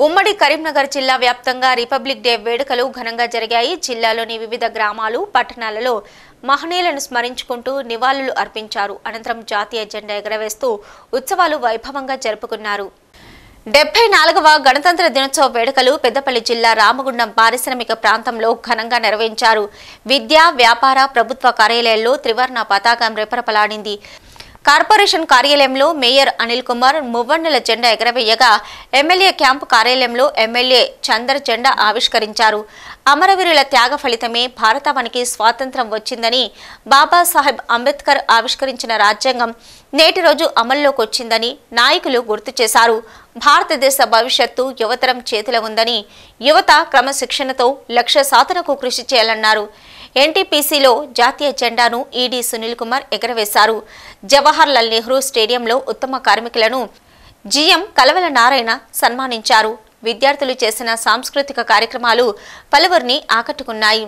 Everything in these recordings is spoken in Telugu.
ఉమ్మడి కరీంనగర్ జిల్లా వ్యాప్తంగా రిపబ్లిక్ డే వేడుకలు ఘనంగా జరిగాయి జిల్లాలోని వివిధ గ్రామాలు పట్టణాలలో మహనీయులను స్మరించుకుంటూ నివాళులు అర్పించారు అనంతరం జాతీయ జెండా ఎగరవేస్తూ ఉత్సవాలు వైభవంగా జరుపుకున్నారు డెబ్బై నాలుగవ గణతంత్ర దినోత్సవ వేడుకలు పెద్దపల్లి జిల్లా రామగుండం పారిశ్రామిక ప్రాంతంలో ఘనంగా నిర్వహించారు విద్యా వ్యాపార ప్రభుత్వ కార్యాలయాల్లో త్రివర్ణ పతాకం రెపరెపలాడింది కార్పొరేషన్ కార్యాలయంలో మేయర్ అనిల్ కుమార్ మువ్వన్నెల జెండా ఎగరవేయగా ఎమ్మెల్యే క్యాంపు కార్యాలయంలో ఎమ్మెల్యే చందర్ జెండా ఆవిష్కరించారు అమరవీరుల త్యాగ ఫలితమే భారతావనికి స్వాతంత్రం వచ్చిందని బాబాసాహెబ్ అంబేద్కర్ ఆవిష్కరించిన రాజ్యాంగం నేటి రోజు అమల్లోకి వచ్చిందని నాయకులు గుర్తు చేశారు భారతదేశ భవిష్యత్తు యువతరం చేతిలో ఉందని యువత క్రమశిక్షణతో లక్ష్య సాధనకు కృషి చేయాలన్నారు ఎన్టీపీసీలో జాతీయ జెండాను ఈడీ సునీల్ కుమార్ ఎగరవేశారు జవహర్లాల్ నెహ్రూ స్టేడియంలో ఉత్తమ కార్మికులను జీఎం కలవల నారాయణ సన్మానించారు విద్యార్థులు చేసిన సాంస్కృతిక కార్యక్రమాలు పలువురిని ఆకట్టుకున్నాయి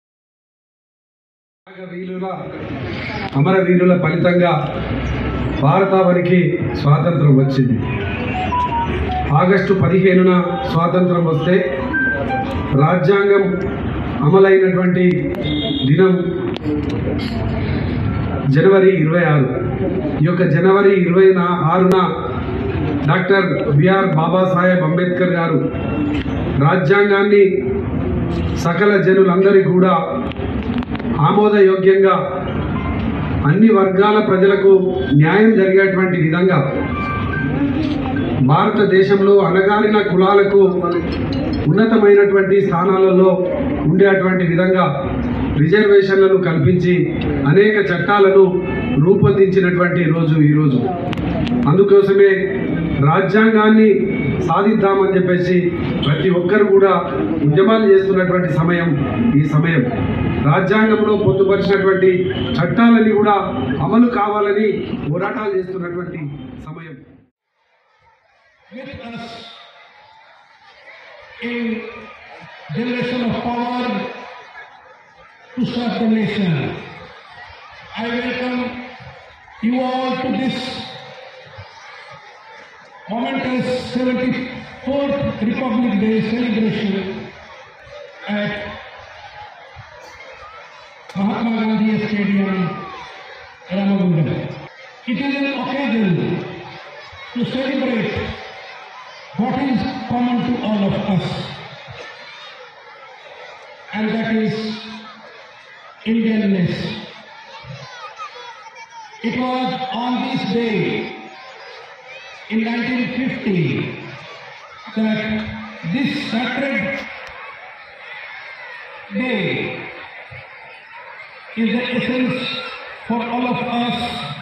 వీరుల అమరవీరుల ఫలితంగా భారతావనికి స్వాతంత్రం వచ్చింది ఆగస్టు పదిహేనున స్వాతంత్రం వస్తే రాజ్యాంగం అమలైనటువంటి దినం జనవరి ఇరవై ఆరు ఈ యొక్క జనవరి ఇరవై నా ఆరున డాక్టర్ బిఆర్ బాబాసాహెబ్ అంబేద్కర్ గారు రాజ్యాంగాన్ని సకల జనులందరికీ కూడా ఆమోదయోగ్యంగా అన్ని వర్గాల ప్రజలకు న్యాయం జరిగేటువంటి విధంగా భారతదేశంలో అణగారిన కులాలకు ఉన్నతమైనటువంటి స్థానాలలో ఉండేటువంటి విధంగా రిజర్వేషన్లను కల్పించి అనేక చట్టాలను రూపొందించినటువంటి రోజు ఈరోజు అందుకోసమే రాజ్యాంగాన్ని సాధిద్దామని చెప్పేసి ప్రతి ఒక్కరు కూడా ఉద్యమాలు చేస్తున్నటువంటి సమయం ఈ సమయం రాజ్యాంగంలో పొందుపరిచినటువంటి చట్టాలని కూడా అమలు కావాలని పోరాటాలు చేస్తున్నటువంటి సమయం with us in generation of power to serve the nation. I welcome you all to this momentous 74th Republic Day celebration at Mahatma Gandhi Stadium, Ramagundam. It is an occasion to celebrate what is common to all of us, and that is Indianness. It was on this day in 1950 that this sacred day is the essence for all of us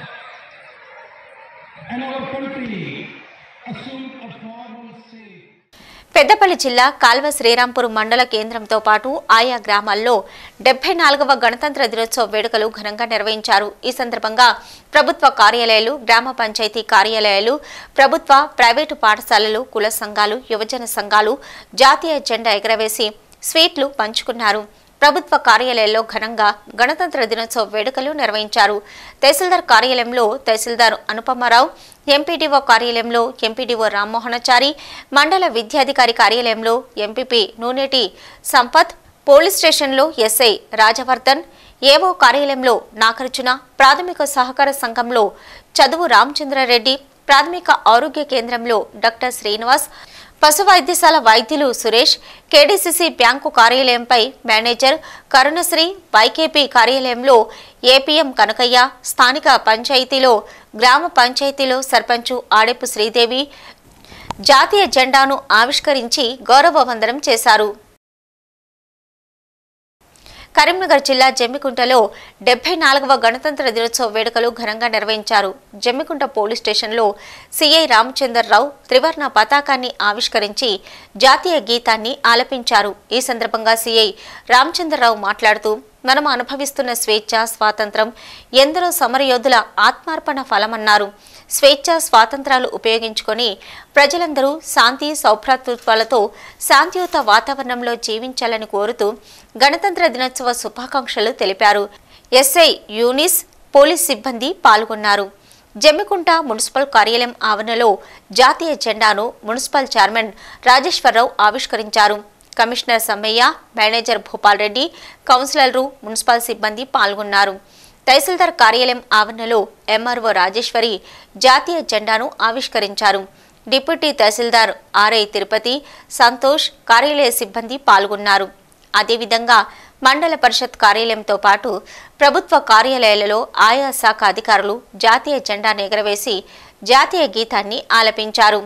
and our country assumed a formal shape. Peddapalli జిల్లా కాల్వ శ్రీరాంపూర్ మండల కేంద్రంతో పాటు ఆయా గ్రామాల్లో డెబ్బై నాలుగవ గణతంత్ర దినోత్సవ వేడుకలు ఘనంగా నిర్వహించారు ఈ సందర్భంగా ప్రభుత్వ కార్యాలయాలు గ్రామ పంచాయతీ కార్యాలయాలు ప్రభుత్వ ప్రైవేటు పాఠశాలలు కుల సంఘాలు యువజన సంఘాలు జాతీయ జెండా ఎగరవేసి స్వీట్లు పంచుకున్నారు ప్రభుత్వ కార్యాలయాల్లో ఘనంగా గణతంత్ర దినోత్సవ వేడుకలు నిర్వహించారు తహసీల్దార్ కార్యాలయంలో తహసీల్దార్ అనుపమారావు ఎంపీడీఓ కార్యాలయంలో ఎంపీడీఓ రామ్మోహనాచారి మండల విద్యాధికారి కార్యాలయంలో ఎంపీపీ నూనెటి సంపత్ పోలీస్ స్టేషన్లో ఎస్ఐ రాజవర్ధన్ ఏవో కార్యాలయంలో నాగార్జున ప్రాథమిక సహకార సంఘంలో చదువు రామచంద్రారెడ్డి ప్రాథమిక ఆరోగ్య కేంద్రంలో డాక్టర్ శ్రీనివాస్ పశు వైద్యశాల వైద్యులు సురేష్ కేడీసీసీ బ్యాంకు కార్యాలయంపై మేనేజర్ కరుణశ్రీ వైకేపీ కార్యాలయంలో ఏపీఎం కనకయ్య స్థానిక పంచాయతీలో గ్రామ పంచాయతీలో సర్పంచు ఆడెపు శ్రీదేవి జాతీయ జెండాను ఆవిష్కరించి గౌరవ వందనం చేశారు కరీంనగర్ జిల్లా జమ్మికుంటలో డెబ్బై నాలుగవ గణతంత్ర దినోత్సవ వేడుకలు ఘనంగా నిర్వహించారు జమ్మికుంట పోలీస్ స్టేషన్లో సిఐ రామచందర్రావు త్రివర్ణ పతాకాన్ని ఆవిష్కరించి జాతీయ గీతాన్ని ఆలపించారు ఈ సందర్భంగా సిఐ రామచంద్రరావు మాట్లాడుతూ మనం అనుభవిస్తున్న స్వేచ్ఛ స్వాతంత్రం ఎందరో సమరయోధుల ఆత్మార్పణ ఫలమన్నారు స్వేచ్ఛ స్వాతంత్రాలు ఉపయోగించుకొని ప్రజలందరూ శాంతి సౌభ్రాతృత్వాలతో శాంతియుత వాతావరణంలో జీవించాలని కోరుతూ గణతంత్ర దినోత్సవ శుభాకాంక్షలు తెలిపారు ఎస్ఐ యూనిస్ పోలీస్ సిబ్బంది పాల్గొన్నారు జమ్మికుంట మున్సిపల్ కార్యాలయం ఆవరణలో జాతీయ జెండాను మున్సిపల్ చైర్మన్ రాజేశ్వరరావు ఆవిష్కరించారు కమిషనర్ సమ్మయ్య మేనేజర్ భూపాల్ రెడ్డి కౌన్సిలర్లు మున్సిపల్ సిబ్బంది పాల్గొన్నారు తహసీల్దార్ కార్యాలయం ఆవరణలో ఎంఆర్ఓ రాజేశ్వరి జాతీయ జెండాను ఆవిష్కరించారు డిప్యూటీ తహసీల్దార్ ఆర్ఐ తిరుపతి సంతోష్ కార్యాలయ సిబ్బంది పాల్గొన్నారు అదేవిధంగా మండల పరిషత్ కార్యాలయంతో పాటు ప్రభుత్వ కార్యాలయాలలో ఆయా శాఖ అధికారులు జాతీయ జెండాను ఎగరవేసి జాతీయ గీతాన్ని ఆలపించారు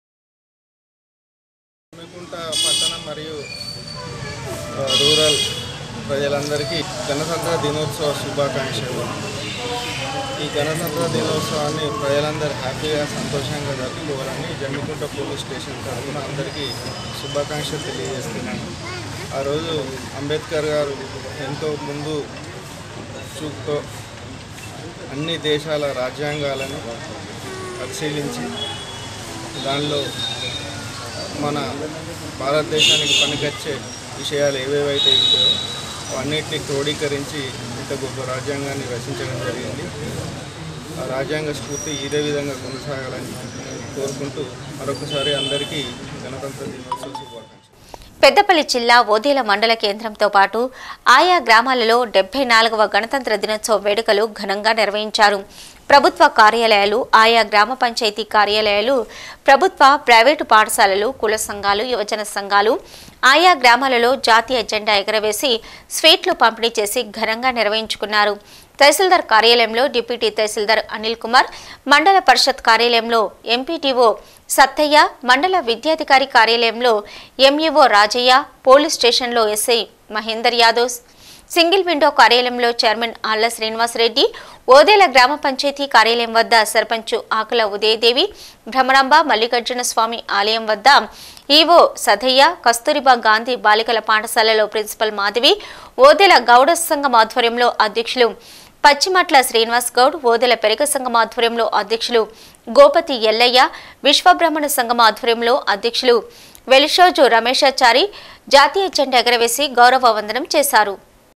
జమ్మికుంట పట్టణం మరియు ఆ, రూరల్ ప్రజలందరికీ గణతంత్ర దినోత్సవ శుభాకాంక్షలు ఈ గణతంత్ర దినోత్సవాన్ని ప్రజలందరూ హ్యాపీగా సంతోషంగా జరుపుకోవాలని జమ్మికుంట పోలీస్ స్టేషన్ తరఫున అందరికీ శుభాకాంక్షలు తెలియజేస్తున్నాను ఆ రోజు అంబేద్కర్ గారు ఎంతో ముందు చూపుతో అన్ని దేశాల రాజ్యాంగాలను పరిశీలించి దానిలో మన భారతదేశానికి పనికొచ్చే విషయాలు ఏవేవైతే ఉంటాయో అవన్నిటిని క్రోడీకరించి ఇంత గొప్ప రాజ్యాంగాన్ని రచించడం జరిగింది ఆ రాజ్యాంగ స్ఫూర్తి ఇదే విధంగా కొనసాగాలని కోరుకుంటూ మరొకసారి అందరికీ గణతంత్ర దినోత్సవ శుభాకాంక్షలు పెద్దపల్లి జిల్లా ఓదేల మండల కేంద్రంతో పాటు ఆయా గ్రామాలలో డెబ్బై నాలుగవ గణతంత్ర దినోత్సవ వేడుకలు ఘనంగా నిర్వహించారు ప్రభుత్వ కార్యాలయాలు ఆయా గ్రామ పంచాయతీ కార్యాలయాలు ప్రభుత్వ ప్రైవేటు పాఠశాలలు కుల సంఘాలు యువజన సంఘాలు ఆయా గ్రామాలలో జాతీయ జెండా ఎగరవేసి స్వీట్లు పంపిణీ చేసి ఘనంగా నిర్వహించుకున్నారు తహసీల్దార్ కార్యాలయంలో డిప్యూటీ తహసీల్దార్ అనిల్ కుమార్ మండల పరిషత్ కార్యాలయంలో ఎంపీటీఓ సత్తయ్య మండల విద్యాధికారి కార్యాలయంలో ఎంఈఓ రాజయ్య పోలీస్ స్టేషన్లో SI Mahender Yadav single window కార్యాలయంలో చైర్మన్ ఆళ్ల శ్రీనివాసరెడ్డి ఓదేల గ్రామ పంచాయతీ కార్యాలయం వద్ద సర్పంచ్ ఆకుల ఉదయదేవి భ్రమరాంబ మల్లికార్జున స్వామి ఆలయం వద్ద ఈవో సదయ్య కస్తూరిబా గాంధీ బాలికల పాఠశాలలో ప్రిన్సిపల్ మాధవి ఓదెల గౌడ సంఘం ఆధ్వర్యంలో అధ్యక్షులు పచ్చిమట్ల శ్రీనివాస్ గౌడ్ ఓదెల పెరగ సంఘం ఆధ్వర్యంలో అధ్యక్షులు గోపతి ఎల్లయ్య విశ్వబ్రహ్మణ సంఘం ఆధ్వర్యంలో అధ్యక్షులు వెలిషోజు రమేశాచారి జాతీయ జెండా ఎగరవేసి గౌరవ వందనం చేశారు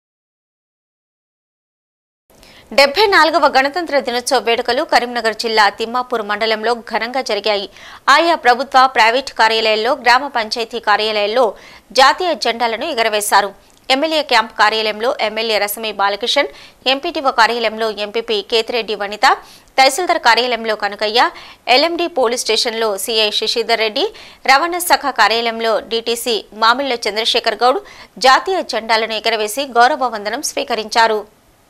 డెబ్బై నాలుగవ గణతంత్ర దినోత్సవ వేడుకలు కరీంనగర్ జిల్లా తిమ్మాపూర్ మండలంలో ఘనంగా జరిగాయి ఆయా ప్రభుత్వ ప్రైవేట్ కార్యాలయాల్లో గ్రామ పంచాయతీ కార్యాలయాల్లో జాతీయ జెండాలను ఎగరవేశారు ఎమ్మెల్యే క్యాంప్ కార్యాలయంలో ఎమ్మెల్యే రసమి బాలకిషన్ ఎంపీటీఓ కార్యాలయంలో ఎంపీపీ కేతిరెడ్డి వనిత తహసీల్దార్ కార్యాలయంలో కనకయ్య ఎల్ఎండి పోలీస్ స్టేషన్లో సీఐ శశిధర్ రెడ్డి రవాణా శాఖ కార్యాలయంలో డీటీసీ మామిళ్ల చంద్రశేఖర్ గౌడ్ జాతీయ జెండాలను ఎగరవేసి గౌరవ వందనం స్వీకరించారు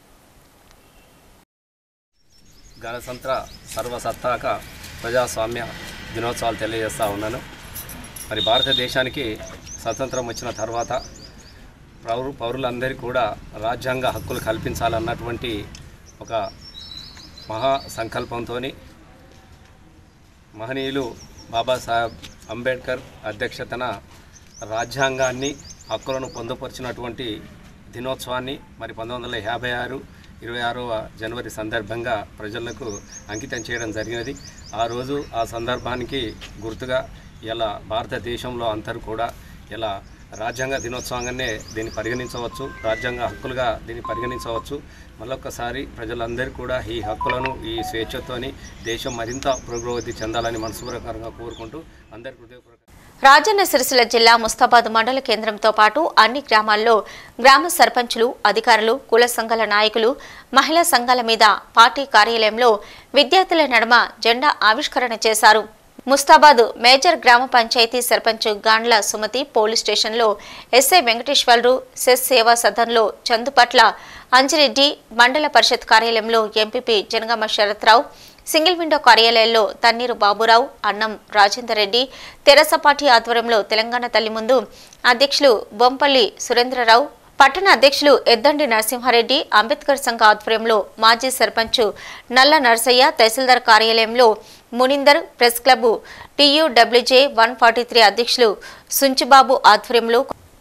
గణతంత్ర సర్వసత్తాక ప్రజాస్వామ్య దినోత్సవాలు తెలియజేస్తూ ఉన్నాను మరి భారతదేశానికి స్వతంత్రం వచ్చిన తర్వాత పౌరు పౌరులందరికీ కూడా రాజ్యాంగ హక్కులు కల్పించాలన్నటువంటి ఒక మహా సంకల్పంతో మహనీయులు బాబాసాహెబ్ అంబేద్కర్ అధ్యక్షతన రాజ్యాంగాన్ని హక్కులను పొందుపరిచినటువంటి దినోత్సవాన్ని మరి పంతొమ్మిది వందల యాభై ఆరు ఇరవై ఆరవ జనవరి సందర్భంగా ప్రజలకు అంకితం చేయడం జరిగినది ఆ రోజు ఆ సందర్భానికి గుర్తుగా ఇలా భారతదేశంలో అందరూ కూడా ఇలా రాజ్యాంగ దినోత్సవంగానే దీన్ని పరిగణించవచ్చు రాజ్యాంగ హక్కులుగా దీన్ని పరిగణించవచ్చు మళ్ళొక్కసారి ప్రజలందరూ కూడా ఈ హక్కులను ఈ స్వేచ్ఛతోని దేశం మరింత పురోగతి చెందాలని మనస్పూర్వకంగా కోరుకుంటూ అందరి హృదయపూర్వక రాజన్న సిరిసిల్ల జిల్లా ముస్తాబాద్ మండల కేంద్రంతో పాటు అన్ని గ్రామాల్లో గ్రామ సర్పంచులు అధికారులు కుల సంఘాల నాయకులు మహిళా సంఘాల మీద పార్టీ కార్యాలయంలో విద్యార్థుల నడుమ జెండా ఆవిష్కరణ చేశారు ముస్తాబాద్ మేజర్ గ్రామ పంచాయతీ సర్పంచ్ గాండ్ల సుమతి పోలీస్ స్టేషన్లో ఎస్ఐ వెంకటేశ్వరరావు సెస్ సేవా సదన్లో చందుపట్ల అంజిరెడ్డి మండల పరిషత్ కార్యాలయంలో MPP Janagama Sharathrao single window కార్యాలయంలో తన్నీరు బాబురావు అన్నం రాజేందర్ రెడ్డి తెరస పార్టీ ఆధ్వర్యంలో తెలంగాణ తల్లి ముందు అధ్యక్షులు బొంపల్లి సురేంద్రరావు పట్టణ అధ్యక్షులు ఎద్దండి నరసింహారెడ్డి అంబేద్కర్ సంఘ ఆధ్వర్యంలో మాజీ సర్పంచ్ నల్ల నరసయ్య తహసీల్దార్ కార్యాలయంలో Muninder press club TUWJ one forty three అధ్యక్షులు సుంచుబాబు ఆధ్వర్యంలో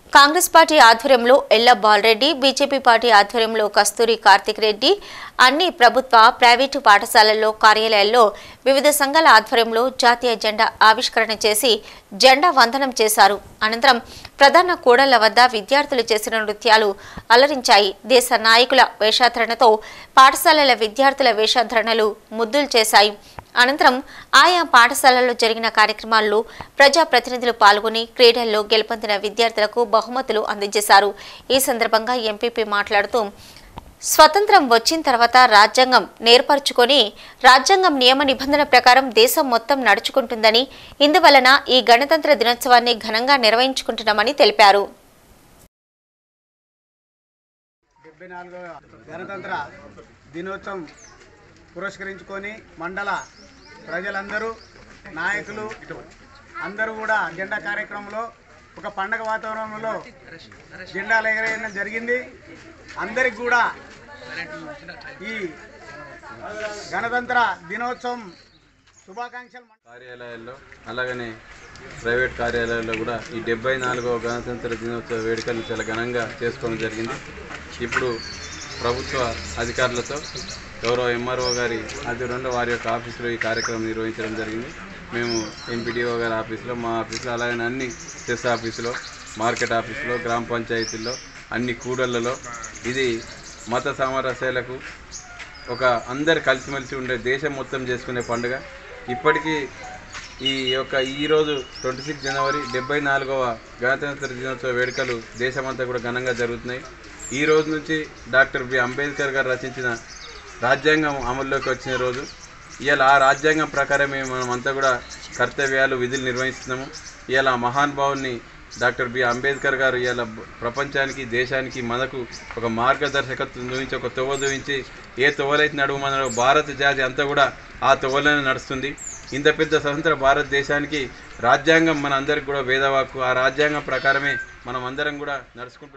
కాంగ్రెస్ పార్టీ ఆధ్వర్యంలో ఎల్ల బాలరెడ్డి బీజేపీ పార్టీ ఆధ్వర్యంలో కస్తూరి కార్తిక్ రెడ్డి అన్ని ప్రభుత్వ ప్రైవేటు పాఠశాలల్లో కార్యాలయాల్లో వివిధ సంఘాల ఆధ్వర్యంలో జాతీయ జెండా ఆవిష్కరణ చేసి జెండా వందనం చేశారు అనంతరం ప్రధాన కూడళ్ల వద్ద విద్యార్థులు చేసిన నృత్యాలు అలరించాయి దేశ నాయకుల వేషాధరణతో పాఠశాలల విద్యార్థుల వేషాధరణలు ముద్దులు చేశాయి అనంతరం ఆయా పాఠశాలల్లో జరిగిన కార్యక్రమాల్లో ప్రజాప్రతినిధులు పాల్గొని క్రీడల్లో గెలుపొందిన విద్యార్థులకు బహుమతులు అందజేశారు ఈ సందర్భంగా ఎంపీపీ మాట్లాడుతూ స్వతంత్రం వచ్చిన తర్వాత రాజ్యాంగం నేర్పరచుకొని రాజ్యాంగం నియమ నిబంధన ప్రకారం దేశం మొత్తం నడుచుకుంటుందని ఇందువలన ఈ గణతంత్ర దినోత్సవాన్ని ఘనంగా నిర్వహించుకుంటున్నామని తెలిపారు డెబ్బై నాలుగవ గణతంత్ర దినోత్సవం పురస్కరించుకొని మండల ప్రజలందరూ నాయకులు అందరూ కూడా జెండా కార్యక్రమంలో ఒక పండగ వాతావరణంలో జెండాలు ఎగరేయడం జరిగింది అందరికి కూడా ఈ గణతంత్ర దినోత్సవం శుభాకాంక్షలు కార్యాలయాల్లో అలాగనే ప్రైవేట్ కార్యాలయాల్లో కూడా ఈ డెబ్బై నాలుగవ గణతంత్ర దినోత్సవ వేడుకలు చాలా ఘనంగా చేసుకోవడం జరిగింది ఇప్పుడు ప్రభుత్వ అధికారులతో గౌరవ ఎంఆర్ఓ గారి ఆధ్వర్యంలో వారి యొక్క ఆఫీసులో ఈ కార్యక్రమం నిర్వహించడం జరిగింది మేము ఎంపీడీఓ గారి ఆఫీసులో మా ఆఫీసులో అలాగే అన్ని సెస్ ఆఫీసులో మార్కెట్ ఆఫీసులో గ్రామ పంచాయతీల్లో అన్ని కూడళ్లలో ఇది మత సామరస్యాలకు ఒక అందరు కలిసిమెలిసి ఉండే దేశం మొత్తం చేసుకునే పండుగ ఇప్పటికీ ఈ యొక్క ఈరోజు ట్వంటీ సిక్స్ జనవరి డెబ్బై నాలుగవ గణతంత్ర దినోత్సవ వేడుకలు దేశమంతా కూడా ఘనంగా జరుగుతున్నాయి ఈ రోజు నుంచి డాక్టర్ బి అంబేద్కర్ గారు రచించిన రాజ్యాంగం అమల్లోకి వచ్చిన రోజు ఇవాళ ఆ రాజ్యాంగం ప్రకారమే మనం అంతా కూడా కర్తవ్యాలు విధులు నిర్వహిస్తున్నాము ఇవాళ ఆ మహానుభావుని డాక్టర్ బి అంబేద్కర్ గారు ఇవాళ ప్రపంచానికి దేశానికి మనకు ఒక మార్గదర్శకత్వం చూపించి ఒక తొవ్వ చూపించి ఏ తొవ్వలైతే నడువు మన భారత జాతి అంతా కూడా ఆ తొవ్వలోనే నడుస్తుంది ఇంత పెద్ద స్వతంత్ర భారతదేశానికి రాజ్యాంగం మన అందరికి కూడా వేదవాకు ఆ రాజ్యాంగం ప్రకారమే మనం అందరం కూడా నడుచుకుంటూ